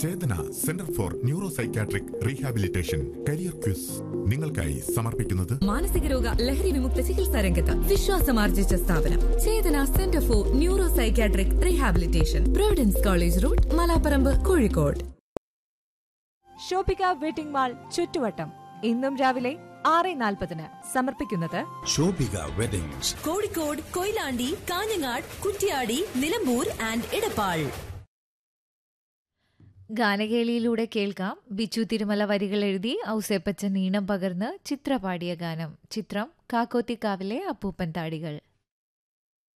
Chetana centre for neuropsychiatric rehabilitation career quiz നിങ്ങൾക്കായി സമർപ്പിക്കുന്നത് മാനസിക രോഗ ലഹരി വിമുക്ത ചികിത്സാ രംഗത്ത് വിശ്വാസമാർജിച്ച സ്ഥാപനം Chetana centre for neuropsychiatric rehabilitation Providence college road Malaparamba Kozhikode Shobika wedding mall ചുറ്റുവട്ടം ഇന്നും രാവിലെ ആറ് നാൽപ്പതിന് സമർപ്പിക്കുന്നത് ശോഭിക വെഡിങ്സ് കോഴിക്കോട് കൊയിലാണ്ടി കാഞ്ഞങ്ങാട് കുറ്റ്യാടി നിലമ്പൂർ ആൻഡ് ഇടപ്പാൾ ഗാനകേളിയിലൂടെ കേൾക്കാം ബിച്ചു തിരുമല വരികൾ എഴുതി ഔസേപ്പച്ചൻ ഈണം പകർന്ന് ചിത്ര പാടിയ ഗാനം ചിത്രം കാക്കോത്തിക്കാവിലെ അപ്പൂപ്പൻ താടികൾ